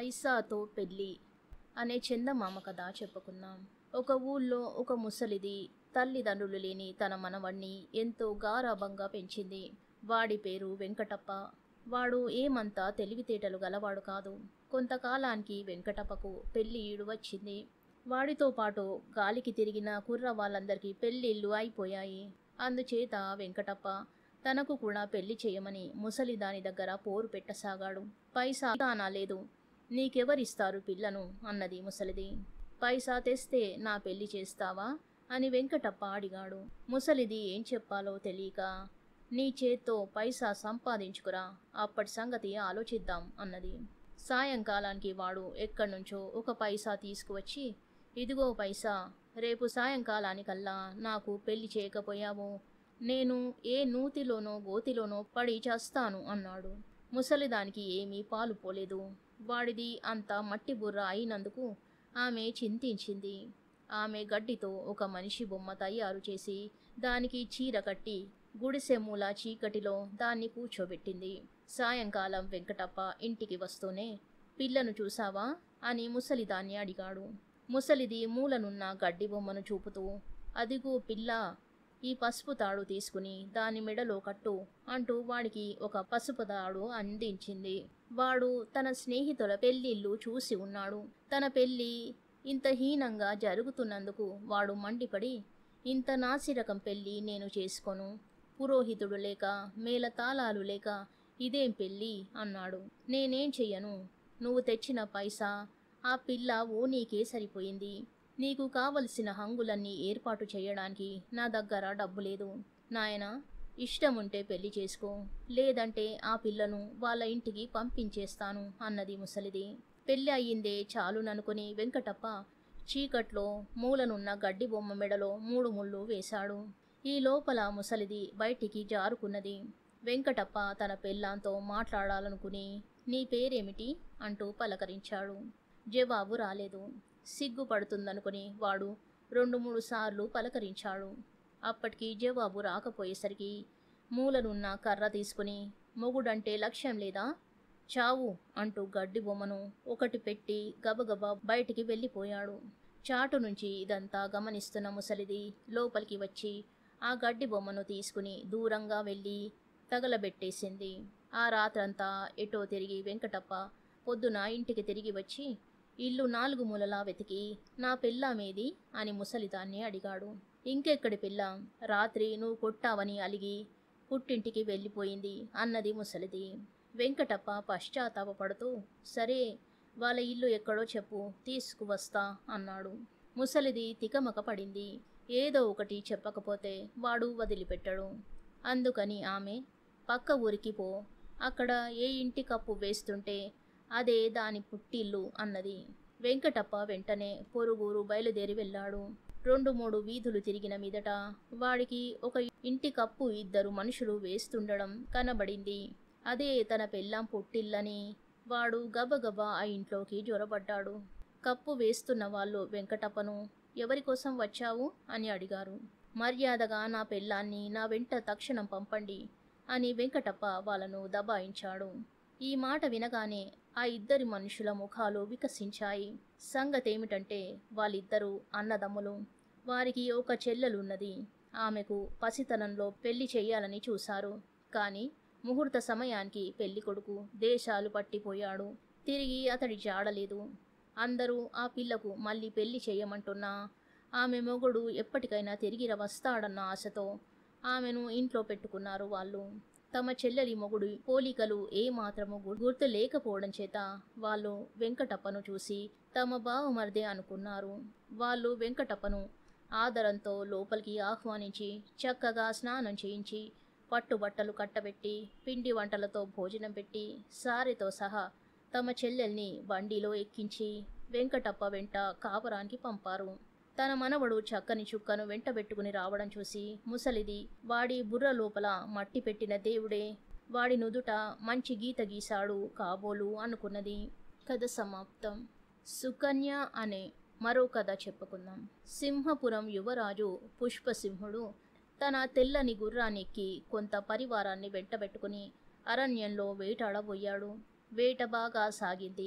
పైసాతో పెళ్ళి అనే చందమామ కథ చెప్పుకుందాం ఒక ఊళ్ళో ఒక ముసలిది తల్లిదండ్రులు లేని తన మనవణ్ణి ఎంతో గారాభంగా పెంచింది వాడి పేరు వెంకటప్ప వాడు ఏమంతా తెలివితేటలు గలవాడు కాదు కొంతకాలానికి వెంకటప్పకు పెళ్లి ఈడు వచ్చింది వాడితో పాటు గాలికి తిరిగిన కుర్ర వాళ్ళందరికీ పెళ్ళిళ్ళు అయిపోయాయి అందుచేత వెంకటప్ప తనకు కూడా పెళ్లి చేయమని ముసలి దాని దగ్గర పోరు పెట్టసాగాడు పైసా దానా లేదు నీకెవరిస్తారు పిల్లను అన్నది ముసలిది పైసా తెస్తే నా పెళ్లి చేస్తావా అని వెంకటప్ప అడిగాడు ముసలిది ఏం చెప్పాలో తెలియక నీ చేత్తో పైసా సంపాదించుకురా అప్పటి సంగతి ఆలోచిద్దాం అన్నది సాయంకాలానికి వాడు ఎక్కడి నుంచో ఒక పైసా తీసుకువచ్చి ఇదిగో పైసా రేపు సాయంకాలానికల్లా నాకు పెళ్లి చేయకపోయావు నేను ఏ నూతిలోనో గోతిలోనో పడి చేస్తాను అన్నాడు ముసలిదానికి ఏమీ పాలు పోలేదు వాడిది అంత మట్టి బుర్ర అయినందుకు ఆమె చింతించింది ఆమె గడ్డితో ఒక మనిషి బొమ్మ తయారు చేసి దానికి చీర కట్టి గుడిసె మూల చీకటిలో దాన్ని కూర్చోబెట్టింది సాయంకాలం వెంకటప్ప ఇంటికి వస్తూనే పిల్లను చూసావా అని ముసలిదాన్ని అడిగాడు ముసలిది మూలనున్న గడ్డి బొమ్మను చూపుతూ అదిగో పిల్ల ఈ పసుపు తాడు తీసుకుని దాని మెడలో కట్టు అంటూ వాడికి ఒక పసుపు తాడు అందించింది వాడు తన స్నేహితుల పెళ్ళిళ్ళు చూసి ఉన్నాడు తన పెళ్ళి ఇంత హీనంగా జరుగుతున్నందుకు వాడు మండిపడి ఇంత నాసిరకం పెళ్ళి నేను చేసుకోను పురోహితుడు లేక మేళతాళాలు లేక ఇదేం పెళ్ళి అన్నాడు నేనేం చెయ్యను నువ్వు తెచ్చిన పైసా ఆ పిల్ల ఓ నీకే సరిపోయింది నీకు కావలసిన హంగులన్నీ ఏర్పాటు చేయడానికి నా దగ్గర డబ్బు లేదు నాయన ఇష్టముంటే పెళ్లి చేసుకో లేదంటే ఆ పిల్లను వాళ్ళ ఇంటికి పంపించేస్తాను అన్నది ముసలిది పెళ్ళి అయ్యిందే చాలుననుకుని వెంకటప్ప చీకట్లో మూలనున్న గడ్డి బొమ్మ మెడలో మూడు ముళ్ళు వేశాడు ఈ లోపల ముసలిది బయటికి జారుకున్నది వెంకటప్ప తన పెళ్ళాంతో మాట్లాడాలనుకుని నీ పేరేమిటి అంటూ పలకరించాడు జవాబు రాలేదు సిగ్గుపడుతుందనుకుని వాడు రెండు మూడు సార్లు పలకరించాడు అప్పటికి జవాబు రాకపోయేసరికి మూలనున్న కర్ర తీసుకుని మొగుడంటే లక్ష్యం లేదా చావు అంటూ గడ్డి బొమ్మను ఒకటి పెట్టి గబగబా బయటికి వెళ్ళిపోయాడు చాటు నుంచి ఇదంతా గమనిస్తున్న ముసలిది లోపలికి వచ్చి ఆ గడ్డి బొమ్మను తీసుకుని దూరంగా వెళ్ళి తగలబెట్టేసింది ఆ రాత్రంతా ఎటో తిరిగి వెంకటప్ప పొద్దున ఇంటికి తిరిగి వచ్చి ఇల్లు నాలుగు మూలలా వెతికి నా పిల్లామేది అని ముసలిదాన్ని అడిగాడు ఇంకెక్కడి పిల్ల రాత్రి నువ్వు కొట్టావని అలిగి పుట్టింటికి వెళ్ళిపోయింది అన్నది ముసలిది వెంకటప్ప పశ్చాత్తాపపడుతూ సరే వాళ్ళ ఇల్లు ఎక్కడో చెప్పు తీసుకువస్తా అన్నాడు ముసలిది తికమక పడింది ఏదో ఒకటి చెప్పకపోతే వాడు వదిలిపెట్టడు అందుకని ఆమె పక్క ఊరికి పో అక్కడ ఏ ఇంటి కప్పు వేస్తుంటే అదే దాని పుట్టిల్లు అన్నది వెంకటప్ప వెంటనే పొరుగురు బయలుదేరి వెళ్ళాడు రెండు మూడు వీధులు తిరిగిన మీదట వాడికి ఒక ఇంటి కప్పు ఇద్దరు మనుషులు వేస్తుండడం కనబడింది అదే తన పెళ్ళాం పుట్టిల్లని వాడు గబగబా ఆ ఇంట్లోకి జ్వరపడ్డాడు కప్పు వేస్తున్న వాళ్ళు వెంకటప్పను ఎవరి కోసం వచ్చావు అని అడిగారు మర్యాదగా నా పెళ్ళాన్ని నా వెంట తక్షణం పంపండి అని వెంకటప్ప వాళ్ళను దబాయించాడు ఈ మాట వినగానే ఆ ఇద్దరి మనుషుల ముఖాలు వికసించాయి సంగతేమిటంటే వాళ్ళిద్దరూ అన్నదమ్ములు వారికి ఒక చెల్లెలున్నది ఆమెకు పసితనంలో పెళ్లి చెయ్యాలని చూశారు కానీ ముహూర్త సమయానికి పెళ్లి కొడుకు దేశాలు పట్టిపోయాడు తిరిగి అతడి జాడలేదు అందరూ ఆ పిల్లకు మళ్ళీ పెళ్లి చేయమంటున్నా ఆమె మొగుడు ఎప్పటికైనా తిరిగి వస్తాడన్న ఆశతో ఆమెను ఇంట్లో పెట్టుకున్నారు వాళ్ళు తమ చెల్లెలి మొగుడు పోలికలు ఏమాత్రము గు- గుర్తు లేకపోవడం చేత వాళ్ళు వెంకటప్పను చూసి తమ బావమరిదే అనుకున్నారు వాళ్ళు వెంకటప్పను ఆదరంతో లోపలికి ఆహ్వానించి చక్కగా స్నానం చేయించి పట్టుబట్టలు కట్టబెట్టి పిండి వంటలతో భోజనం పెట్టి సారెతో సహా తమ చెల్లెల్ని బండిలో ఎక్కించి వెంకటప్ప వెంట కాపురానికి పంపారు తన మనవడు చక్కని చుక్కను వెంటబెట్టుకుని రావడం చూసి ముసలిది వాడి బుర్ర లోపల మట్టి పెట్టిన దేవుడే వాడి నుదుట మంచి గీత గీశాడు కాబోలు అనుకున్నది కథ సమాప్తం సుకన్య అనే మరో కథ చెప్పుకుందాం సింహపురం యువరాజు పుష్పసింహుడు తన తెల్లని గుర్రానెక్కి కొంత పరివారాన్ని వెంటబెట్టుకుని అరణ్యంలో వేటాడబోయాడు వేట బాగా సాగింది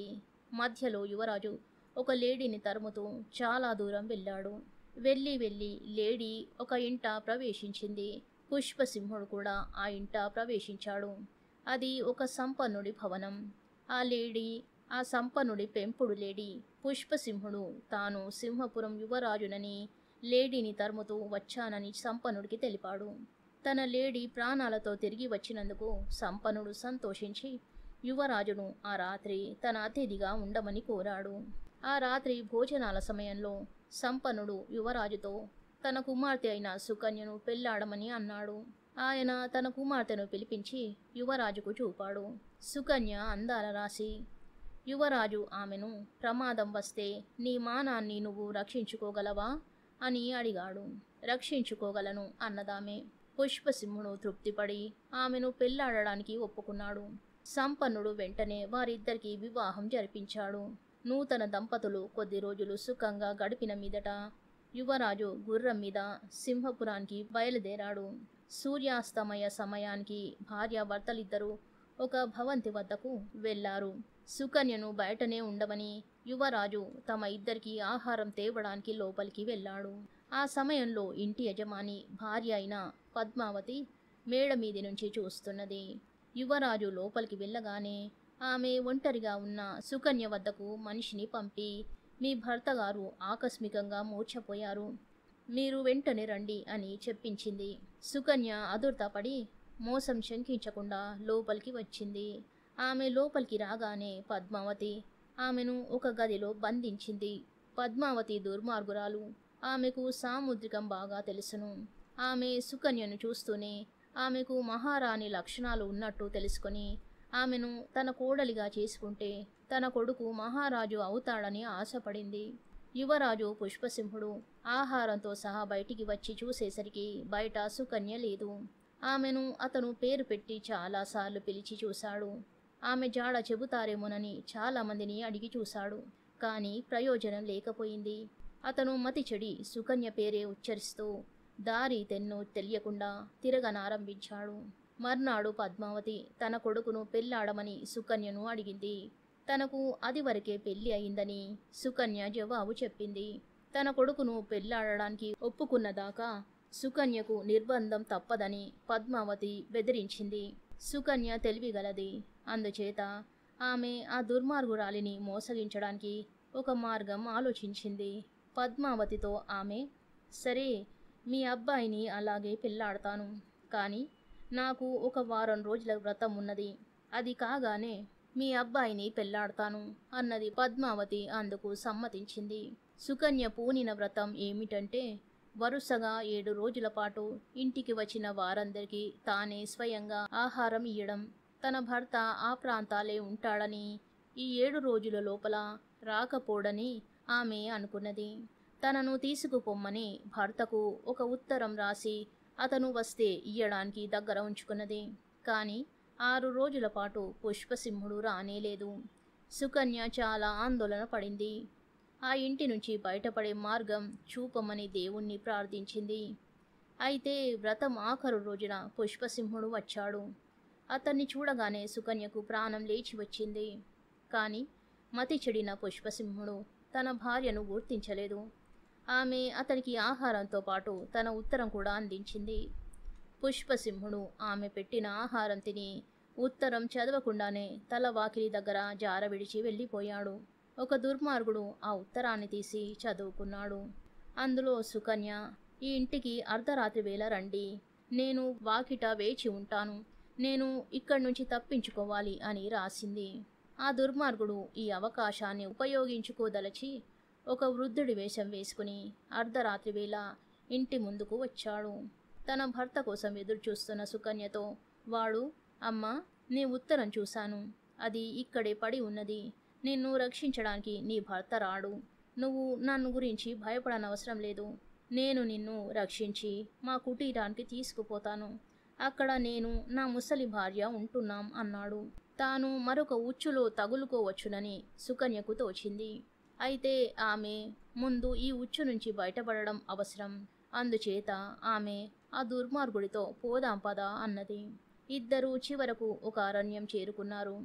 మధ్యలో యువరాజు ఒక లేడీని తరుముతూ చాలా దూరం వెళ్ళాడు వెళ్ళి వెళ్ళి లేడీ ఒక ఇంట ప్రవేశించింది పుష్పసింహుడు కూడా ఆ ఇంట ప్రవేశించాడు అది ఒక సంపన్నుడి భవనం ఆ లేడీ ఆ సంపన్నుడి పెంపుడు లేడీ పుష్పసింహుడు తాను సింహపురం యువరాజునని లేడీని తరుముతూ వచ్చానని సంపన్నుడికి తెలిపాడు తన లేడీ ప్రాణాలతో తిరిగి వచ్చినందుకు సంపన్నుడు సంతోషించి యువరాజును ఆ రాత్రి తన అతిథిగా ఉండమని కోరాడు ఆ రాత్రి భోజనాల సమయంలో సంపన్నుడు యువరాజుతో తన కుమార్తె అయిన సుకన్యను పెళ్లాడమని అన్నాడు ఆయన తన కుమార్తెను పిలిపించి యువరాజుకు చూపాడు సుకన్య అందాల రాశి యువరాజు ఆమెను ప్రమాదం వస్తే నీ మానాన్ని నువ్వు రక్షించుకోగలవా అని అడిగాడు రక్షించుకోగలను అన్నదామె పుష్పసింహుడు తృప్తిపడి ఆమెను పెళ్లాడడానికి ఒప్పుకున్నాడు సంపన్నుడు వెంటనే వారిద్దరికీ వివాహం జరిపించాడు నూతన దంపతులు కొద్ది రోజులు సుఖంగా గడిపిన మీదట యువరాజు గుర్రం మీద సింహపురానికి బయలుదేరాడు సూర్యాస్తమయ సమయానికి భార్యాభర్తలిద్దరూ ఒక భవంతి వద్దకు వెళ్లారు సుకన్యను బయటనే ఉండమని యువరాజు తమ ఇద్దరికి ఆహారం తేవడానికి లోపలికి వెళ్ళాడు ఆ సమయంలో ఇంటి యజమాని భార్య అయిన పద్మావతి మేడ మీది నుంచి చూస్తున్నది యువరాజు లోపలికి వెళ్ళగానే ఆమె ఒంటరిగా ఉన్న సుకన్య వద్దకు మనిషిని పంపి మీ భర్త గారు ఆకస్మికంగా మూర్ఛపోయారు మీరు వెంటనే రండి అని చెప్పించింది సుకన్య అదుర్తపడి మోసం శంకించకుండా లోపలికి వచ్చింది ఆమె లోపలికి రాగానే పద్మావతి ఆమెను ఒక గదిలో బంధించింది పద్మావతి దుర్మార్గురాలు ఆమెకు సాముద్రికం బాగా తెలుసును ఆమె సుకన్యను చూస్తూనే ఆమెకు మహారాణి లక్షణాలు ఉన్నట్టు తెలుసుకొని ఆమెను తన కోడలిగా చేసుకుంటే తన కొడుకు మహారాజు అవుతాడని ఆశపడింది యువరాజు పుష్పసింహుడు ఆహారంతో సహా బయటికి వచ్చి చూసేసరికి బయట సుకన్య లేదు ఆమెను అతను పేరు పెట్టి చాలాసార్లు పిలిచి చూశాడు ఆమె జాడ చెబుతారేమోనని చాలామందిని అడిగి చూశాడు కానీ ప్రయోజనం లేకపోయింది అతను మతి చెడి సుకన్య పేరే ఉచ్చరిస్తూ దారి తెన్ను తెలియకుండా తిరగనారంభించాడు మర్నాడు పద్మావతి తన కొడుకును పెళ్లాడమని సుకన్యను అడిగింది తనకు అది వరకే పెళ్లి అయిందని సుకన్య జవాబు చెప్పింది తన కొడుకును పెళ్లాడడానికి ఒప్పుకున్నదాకా సుకన్యకు నిర్బంధం తప్పదని పద్మావతి బెదిరించింది సుకన్య తెలివిగలది అందుచేత ఆమె ఆ దుర్మార్గురాలిని మోసగించడానికి ఒక మార్గం ఆలోచించింది పద్మావతితో ఆమె సరే మీ అబ్బాయిని అలాగే పెళ్లాడతాను కానీ నాకు ఒక వారం రోజుల వ్రతం ఉన్నది అది కాగానే మీ అబ్బాయిని పెళ్లాడతాను అన్నది పద్మావతి అందుకు సమ్మతించింది సుకన్య పూనిన వ్రతం ఏమిటంటే వరుసగా ఏడు రోజుల పాటు ఇంటికి వచ్చిన వారందరికీ తానే స్వయంగా ఆహారం ఇయ్యడం తన భర్త ఆ ప్రాంతాలే ఉంటాడని ఈ ఏడు రోజుల లోపల రాకపోడని ఆమె అనుకున్నది తనను తీసుకుపొమ్మని భర్తకు ఒక ఉత్తరం రాసి అతను వస్తే ఇయ్యడానికి దగ్గర ఉంచుకున్నది కానీ ఆరు రోజుల పాటు పుష్పసింహుడు రానేలేదు సుకన్య చాలా ఆందోళన పడింది ఆ ఇంటి నుంచి బయటపడే మార్గం చూపమని దేవుణ్ణి ప్రార్థించింది అయితే వ్రతం ఆఖరు రోజున పుష్పసింహుడు వచ్చాడు అతన్ని చూడగానే సుకన్యకు ప్రాణం లేచి వచ్చింది కానీ మతి చెడిన పుష్పసింహుడు తన భార్యను గుర్తించలేదు ఆమె అతనికి ఆహారంతో పాటు తన ఉత్తరం కూడా అందించింది పుష్పసింహుడు ఆమె పెట్టిన ఆహారం తిని ఉత్తరం చదవకుండానే తల వాకిలి దగ్గర జార విడిచి వెళ్ళిపోయాడు ఒక దుర్మార్గుడు ఆ ఉత్తరాన్ని తీసి చదువుకున్నాడు అందులో సుకన్య ఈ ఇంటికి అర్ధరాత్రి వేళ రండి నేను వాకిట వేచి ఉంటాను నేను ఇక్కడి నుంచి తప్పించుకోవాలి అని రాసింది ఆ దుర్మార్గుడు ఈ అవకాశాన్ని ఉపయోగించుకోదలచి ఒక వృద్ధుడి వేషం వేసుకుని అర్ధరాత్రి వేళ ఇంటి ముందుకు వచ్చాడు తన భర్త కోసం ఎదురు చూస్తున్న సుకన్యతో వాడు అమ్మా నీ ఉత్తరం చూశాను అది ఇక్కడే పడి ఉన్నది నిన్ను రక్షించడానికి నీ భర్త రాడు నువ్వు నన్ను గురించి భయపడనవసరం లేదు నేను నిన్ను రక్షించి మా కుటీరానికి తీసుకుపోతాను అక్కడ నేను నా ముసలి భార్య ఉంటున్నాం అన్నాడు తాను మరొక ఉచ్చులో తగులుకోవచ్చునని సుకన్యకు తోచింది అయితే ఆమె ముందు ఈ ఉచ్చు నుంచి బయటపడడం అవసరం అందుచేత ఆమె ఆ దుర్మార్గుడితో పోదాం పద అన్నది ఇద్దరూ చివరకు ఒక అరణ్యం చేరుకున్నారు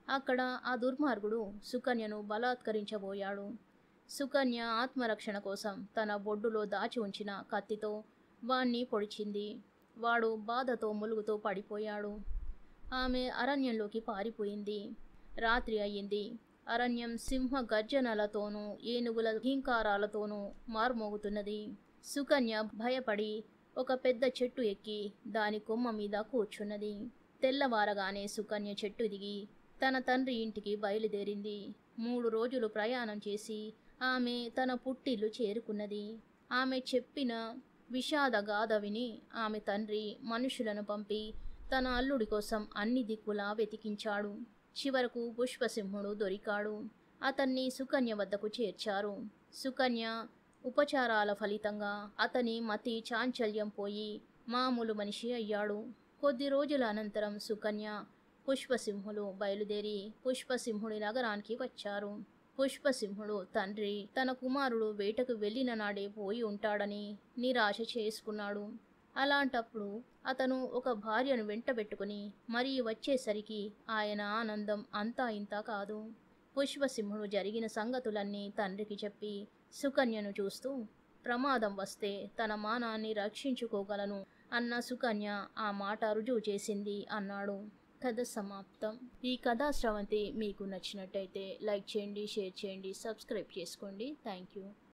అక్కడ ఆ దుర్మార్గుడు సుకన్యను బలాత్కరించబోయాడు సుకన్య ఆత్మరక్షణ కోసం తన బొడ్డులో దాచి ఉంచిన కత్తితో వాణ్ణి పొడిచింది వాడు బాధతో ములుగుతో పడిపోయాడు ఆమె అరణ్యంలోకి పారిపోయింది రాత్రి అయ్యింది అరణ్యం సింహ గర్జనలతోనూ ఏనుగుల హీంకారాలతోనూ మార్మోగుతున్నది సుకన్య భయపడి ఒక పెద్ద చెట్టు ఎక్కి దాని కొమ్మ మీద కూర్చున్నది తెల్లవారగానే సుకన్య చెట్టు దిగి తన తండ్రి ఇంటికి బయలుదేరింది మూడు రోజులు ప్రయాణం చేసి ఆమె తన పుట్టిల్లు చేరుకున్నది ఆమె చెప్పిన విషాద గాథ విని ఆమె తండ్రి మనుషులను పంపి తన అల్లుడి కోసం అన్ని దిక్కులా వెతికించాడు చివరకు పుష్పసింహుడు దొరికాడు అతన్ని సుకన్య వద్దకు చేర్చారు సుకన్య ఉపచారాల ఫలితంగా అతని మతి చాంచల్యం పోయి మామూలు మనిషి అయ్యాడు కొద్ది రోజుల అనంతరం సుకన్య పుష్పసింహులు బయలుదేరి పుష్పసింహుడి నగరానికి వచ్చారు పుష్పసింహుడు తండ్రి తన కుమారుడు వేటకు వెళ్ళిన నాడే పోయి ఉంటాడని నిరాశ చేసుకున్నాడు అలాంటప్పుడు అతను ఒక భార్యను వెంటబెట్టుకుని మరీ వచ్చేసరికి ఆయన ఆనందం అంతా ఇంతా కాదు పుష్పసింహుడు జరిగిన సంగతులన్నీ తండ్రికి చెప్పి సుకన్యను చూస్తూ ప్రమాదం వస్తే తన మానాన్ని రక్షించుకోగలను అన్న సుకన్య ఆ మాట రుజువు చేసింది అన్నాడు కథ సమాప్తం ఈ కథా స్రవంతి మీకు నచ్చినట్టయితే లైక్ చేయండి షేర్ చేయండి సబ్స్క్రైబ్ చేసుకోండి థ్యాంక్ యూ